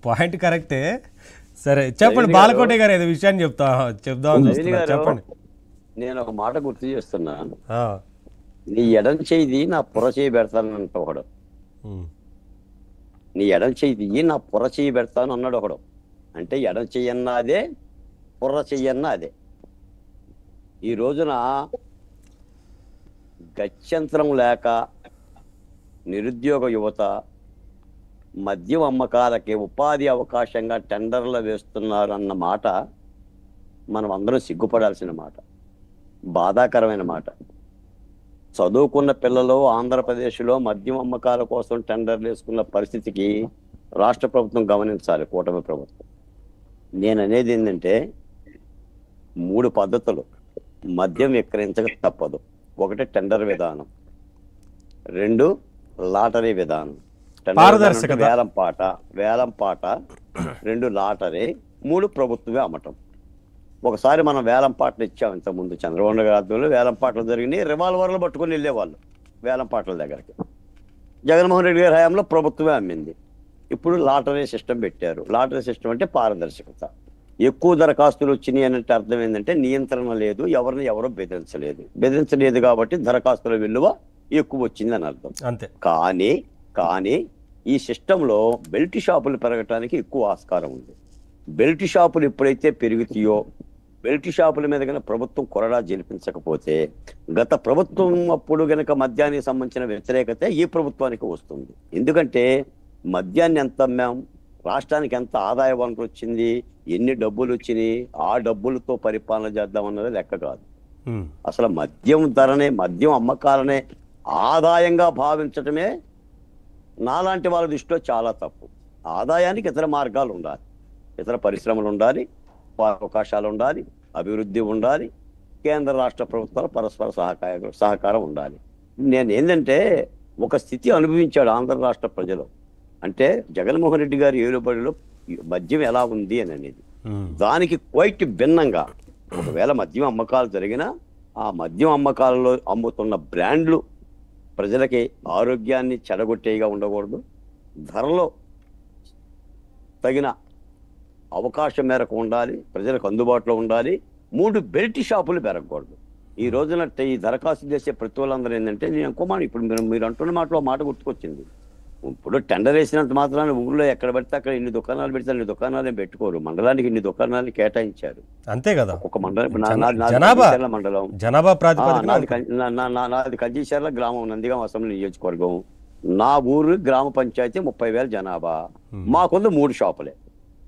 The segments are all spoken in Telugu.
పాయింట్ కరెక్టే సరే చెప్పండి రజనీ గారు- బాలకోట గారు ఏదో విషయాన్ని చెప్తా చెప్దామని రజనీ చూస్తున్నారు గారు చెప్పండి నేను ఒక మాట గుర్తు చేస్తున్నా ఆ, నీ ఎడం చేయి నా పుర చేయి పెడతానంట ఒకడు ఉమ్, నీ ఎడం చేయి తీయి నా పుర చేయి పెడతాను అన్నాడు ఒకడు అంటే ఎడం చెయ్యన్నా అదే పుర్ర చెయ్యన్నా అదే ఈ రోజున గత్యంతరం లేక నిరుద్యోగ యువత మద్యం అమ్మకాలకి ఉపాధి అవకాశంగా టెండర్లు వేస్తున్నారు అన్న మాట మనం అందరం సిగ్గుపడాల్సిన మాట బాధాకరమైన మాట చదువుకున్న పిల్లలు ఆంధ్రప్రదేశ్లో మద్యం అమ్మకాల కోసం టెండర్లు వేసుకున్న పరిస్థితికి రాష్ట్ర ప్రభుత్వం గమనించాలి కూటమి ప్రభుత్వం నేను అనేది ఏంటంటే మూడు పద్ధతులు మద్యం విక్రయించక తప్పదు ఒకటి టెండర్ విధానం రెండు లాటరీ విధానం టెండర్ విధానం అంటే పారదర్శకత. వేలం పాట వేలం పాట రెండు లాటరీ మూడు ప్రభుత్వమే అమ్మటం ఒకసారి మనం వేలం పాటలు ఇచ్చాం ఇంతకుముందు చంద్రబాబు నాయుడు గారి ఆధ్వర్యంలో వేలం పాటలు జరిగినాయి రివాల్వర్లు పట్టుకొని వెళ్ళేవాళ్ళు వేలం పాటల దగ్గరికి జగన్మోహన్ రెడ్డి గారి హయాంలో ప్రభుత్వమే అమ్మింది ఇప్పుడు లాటరీ సిస్టమ్ పెట్టారు లాటరీ సిస్టమ్ అంటే పారదర్శకత ఎక్కువ దరఖాస్తులు వచ్చినాయి అంటే అర్థం ఏంటంటే నియంత్రణ లేదు ఎవరిని ఎవరో బెదిరించలేదు బెదిరించలేదు కాబట్టి దరఖాస్తుల విలువ ఎక్కువ వచ్చింది అని అర్థం అంతే కానీ కానీ ఈ సిస్టంలో బెల్ట్ షాపులు పెరగటానికి ఎక్కువ ఆస్కారం ఉంది బెల్ట్ షాపులు ఎప్పుడైతే పెరుగుతాయో బెల్ట్ షాపుల మీద కనుక ప్రభుత్వం కొరడా జలిపించకపోతే గత ప్రభుత్వం అప్పుడు గనక మద్యానికి సంబంధించిన వ్యతిరేకత ఈ ప్రభుత్వానికి వస్తుంది ఎందుకంటే మద్యాన్ని ఎంత అమ్మాం రాష్ట్రానికి ఎంత ఆదాయ వనరు వచ్చింది ఎన్ని డబ్బులు వచ్చినాయి ఆ డబ్బులతో పరిపాలన చేద్దామన్నది లెక్క కాదు ఉమ్, అసలు మద్యం ధరనే మద్యం అమ్మకాలనే ఆదాయంగా భావించటమే నాలాంటి వాళ్ళ దృష్టిలో చాలా తప్పు ఆదాయానికి ఇతర మార్గాలు ఉండాలి ఇతర పరిశ్రమలు ఉండాలి అవకాశాలు ఉండాలి అభివృద్ధి ఉండాలి కేంద్ర రాష్ట్ర ప్రభుత్వాల పరస్పర సహకార సహకారం ఉండాలి నేను ఏంటంటే ఒక స్థితి అనుభవించాడు ఆంధ్ర రాష్ట్ర ప్రజలు అంటే జగన్మోహన్ రెడ్డి గారి ఏలుబడిలో మద్యం ఎలా ఉంది అని అనేది ఉమ్, దానికి క్వైట్ భిన్నంగా ఒకవేళ మద్యం అమ్మకాలు జరిగినా ఆ మద్యం అమ్మకాలలో అమ్ముతున్న బ్రాండ్లు ప్రజలకి ఆరోగ్యాన్ని చెడగొట్టేగా ఉండకూడదు ధరలో తగిన అవకాశం మేరకు ఉండాలి ప్రజలకు అందుబాటులో ఉండాలి మూడు బెల్ట్ షాపులు పెరగకూడదు ఈ రోజున ఈ దరఖాస్తు చేసే ప్రతి వాళ్ళందరూ ఏంటంటే నేను కుమార్ ఇప్పుడు మీరు మీరు అంటున్న మాటలో మాట గుర్తుకొచ్చింది ఇప్పుడు టెండర్ వేసినంత మాత్రాన ఊళ్ళో ఎక్కడ పడితే అక్కడ ఇన్ని దుకాణాలు పెడితే అన్ని దుకాణాలు ఏం పెట్టుకోరు మండలానికి ఇన్ని దుకాణాలు కేటాయించారు అంతే కదా ఒక మండలం ఇప్పుడు నా- జన- నాది- నాది జనాభా. కంచిచర్ల మండలం జనాభా ఆ, ప్రాతిపదికన నాది కం- నా- నా- నా- నాది కంచిచర్ల గ్రామం నందిగాం అసెంబ్లీ నియోజకవర్గం నా ఊరు గ్రామ పంచాయతీ ముప్పై వేల జనాభా మాకుంది మూడు షాపులే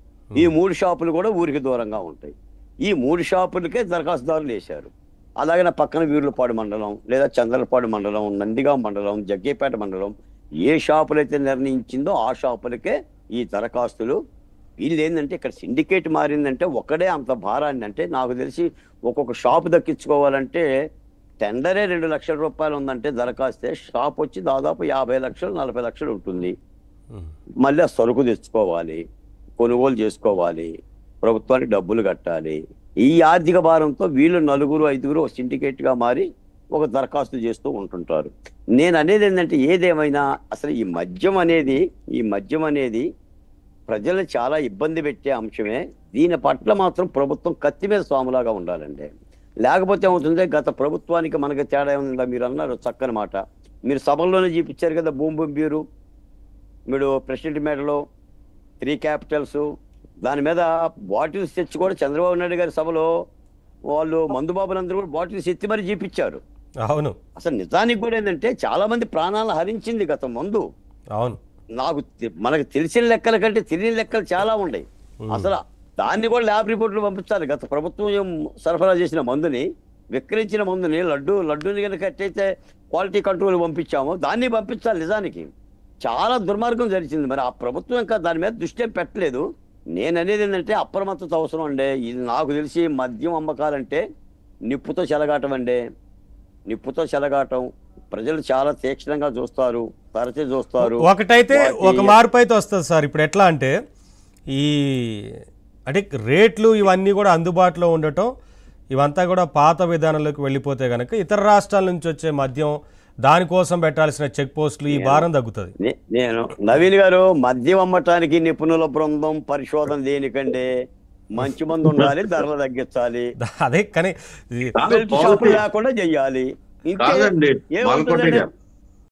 ఈ మూడు షాపులు కూడా ఊరికి దూరంగా ఉంటాయి ఈ మూడు షాపులకే దరఖాస్తుదారులు వేశారు అలాగే నా పక్కన వీరులపాడు మండలం లేదా చంద్రలపాడు మండలం నందిగాం మండలం జగ్గేపేట మండలం ఏ షాపులు అయితే నిర్ణయించిందో ఆ షాపులకే ఈ దరఖాస్తులు వీళ్ళు ఏంటంటే ఇక్కడ సిండికేట్ మారిందంటే ఒకడే అంత భారాన్ని అంటే నాకు తెలిసి ఒక్కొక్క షాపు దక్కించుకోవాలంటే టెండరే రెండు లక్షల రూపాయలు ఉందంటే దరఖాస్తే షాప్ వచ్చి దాదాపు యాభై లక్షలు నలభై లక్షలు ఉంటుంది ఉమ్, మళ్ళీ ఆ సరుకు తెచ్చుకోవాలి కొనుగోలు చేసుకోవాలి ప్రభుత్వానికి డబ్బులు కట్టాలి ఈ ఆర్థిక భారంతో వీళ్ళు నలుగురు ఐదుగురు ఒక syndicate గా మారి ఒక దరఖాస్తు చేస్తూ ఉంటుంటారు నేను అనేది ఏంటంటే ఏదేమైనా అసలు ఈ మద్యం అనేది ఈ మద్యం అనేది ప్రజలు చాలా ఇబ్బంది పెట్టే అంశమే దీని పట్ల మాత్రం ప్రభుత్వం కత్తి మీద స్వాములాగా ఉండాలండి లేకపోతే ఏమవుతుంది గత ప్రభుత్వానికి మనకి తేడా ఏముందా మీరు అన్నారు చక్కని మాట మీరు సభల్లోనే చూపించారు కదా భూమి భూమి బీరు మీరు ప్రెసిడెంట్ మేడలో త్రీ క్యాపిటల్స్ దాని మీద బాటిల్స్ తెచ్చి కూడా చంద్రబాబు నాయుడు గారి సభలో వాళ్ళు మందుబాబులందరూ కూడా బాటిల్స్ ఎత్తి మరి చూపించారు అవును అసలు నిజానికి కూడా ఏంటంటే చాలా మంది ప్రాణాలు హరించింది గత మందు అవును నాకు తె- మనకు తెలిసిన లెక్కల కంటే తెలియని లెక్కలు చాలా ఉన్నాయి అసలు దాన్ని కూడా ల్యాబ్ రిపోర్ట్లు పంపించాలి గత ప్రభుత్వం ఏం సరఫరా చేసిన మందుని విక్రయించిన మందుని లడ్డు లడ్డూని కనుక ఎట్టయితే క్వాలిటీ కంట్రోల్ పంపించామో దాన్ని పంపించాలి నిజానికి చాలా దుర్మార్గం జరిగింది మరి ఆ ప్రభుత్వం ఇంకా దాని మీద దృష్టి ఏం పెట్టలేదు నేను అనేది ఏంటంటే అప్రమత్తత అవసరం అండి ఇది నాకు తెలిసి మద్యం అమ్మకాలంటే నిప్పుతో చెలగాటం అండి నిప్పుతో చెలగాటం ప్రజలు చాలా తీక్షణంగా చూస్తారు తరచూ చూస్తారు ఒకటైతే వాటి- ఒక మార్పు అయితే వస్తుంది సార్ ఇప్పుడు ఎట్లా అంటే ఈ అంటే రేట్లు ఇవన్నీ కూడా అందుబాటులో ఉండటం ఇవంతా కూడా పాత విధానంలోకి వెళ్ళిపోతే కనుక ఇతర రాష్ట్రాల నుంచి వచ్చే మద్యం దానికోసం పెట్టాల్సిన చెక్ పోస్టులు ఈ భారం తగ్గుతుంది నే- నేను నవీన్ గారు మద్యం అమ్మటానికి నిపుణుల బృందం పరిశోధన దేనికంటే మంచి మంది ఉండాలి ధరలు తగ్గించాలి అదే కానీ ఇది కాదు, బెల్ట్ షాపులు పాలసీ- లేకుండా చెయ్యాలి ఇంకే కాదండి ఏముంటుందండి? మాలకొండ